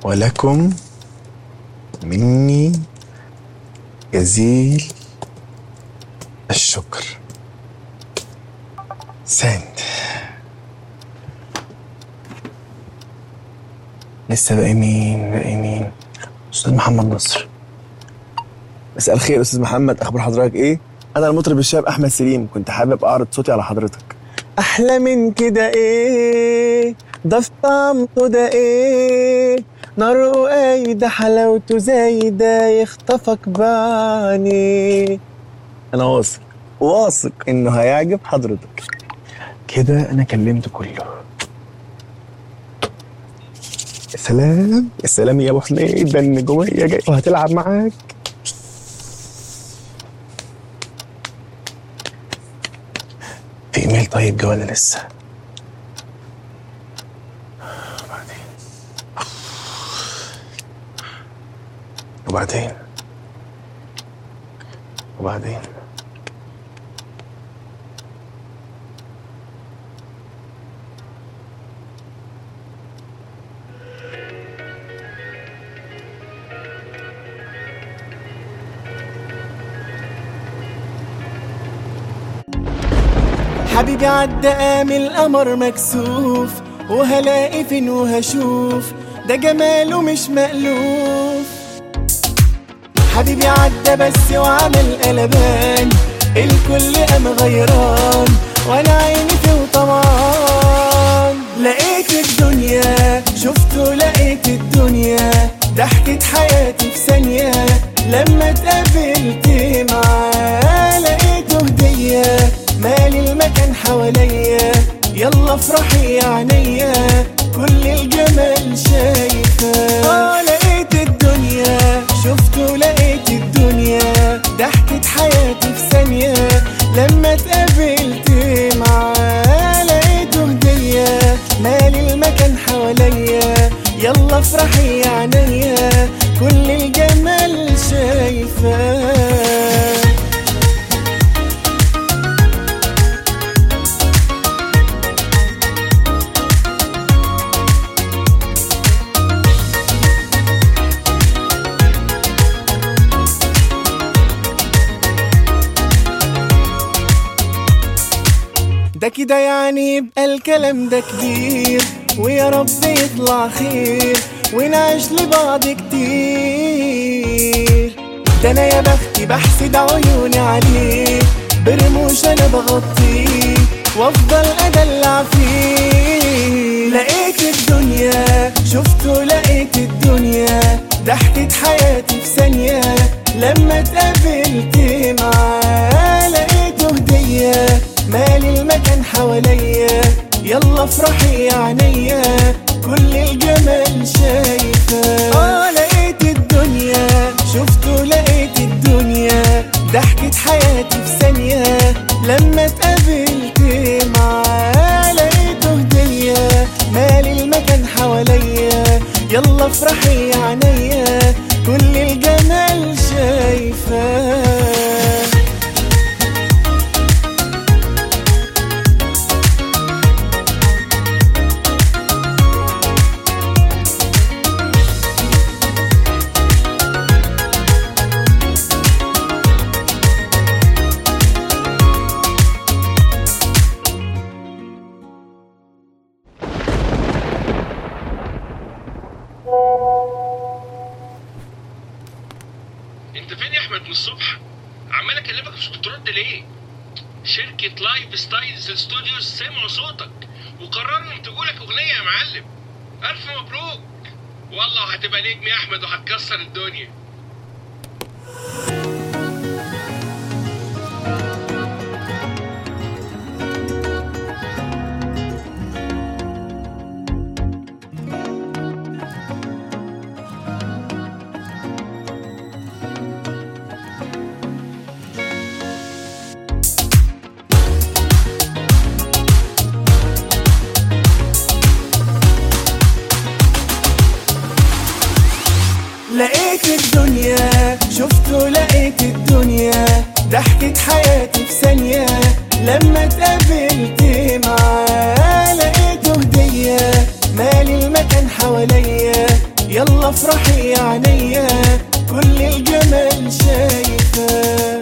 ولكم مني جزيل الشكر ساند لسه باقي مين باقي مين استاذ محمد نصر مساء الخير استاذ محمد اخبار حضرتك ايه انا المطرب الشاب احمد سليم كنت حابب اعرض صوتي على حضرتك احلى من كده ايه ده في طعمته ده ايه نار وقايدة حلاوته زايدة يخطفك بعينيه انا واثق واثق انه هيعجب حضرتك كده انا كلمت كله يا سلام يا سلام يا ابو حميد ده النجوميه جاي وهتلعب معاك في ايميل طيب جه ولا لسه وبعدين وبعدين وبعدين حبيبي عدى قام القمر مكسوف وهلاقي فين وهشوف ده جماله مش مألوف حبيبي عدى بس وعمل قلبان الكل قام غيران وانا عيني فيه وطمعان لقيت الدنيا شفته لقيت الدنيا ضحكة حياتي في ثانية لما اتقابلت معاه لقيته هدية مالي المكان حواليا يلا افرحي يا عينيا كل الجمال شايفة اه لقيت الدنيا شفته لقيت الدنيا ضحكة حياتي في ثانية لما اتقابلت معاه لقيته هدية مالي المكان حواليا يلا افرحي يا عينيا كل الجمال شايفاه ده كده يعني يبقى الكلام ده كبير ويا رب يطلع خير ونعيش لبعض كتير ده انا يا بختي بحسد عيوني عليه برموش انا بغطيه وافضل ادلع فيه لقيت الدنيا شفته لقيت الدنيا ضحكة حياتي في ثانية لما اتقابلت معاه لقيته هدية مالي المكان حواليا يلا افرحي يا عينيا كل الجمال شايفة اه لقيت الدنيا شفته لقيت الدنيا ضحكة حياتي في ثانية لما اتقابلت معاه لقيته هدية مالي المكان حواليا يلا افرحي يا عينيا كل الجمال شايفاه انت فين يا احمد من الصبح عمال اكلمك مش بترد ليه شركة لايف ستايلز ستوديوز سمعوا صوتك وقرروا ينتجوا لك اغنية يا معلم الف مبروك والله هتبقى نجم يا احمد وهتكسر الدنيا لقيت الدنيا شفته لقيت الدنيا ضحكة حياتي في ثانية لما اتقابلت معاه لقيته هدية مالي المكان حواليا يلا يلا افرحي يا عينيا كل الجمال شايفاه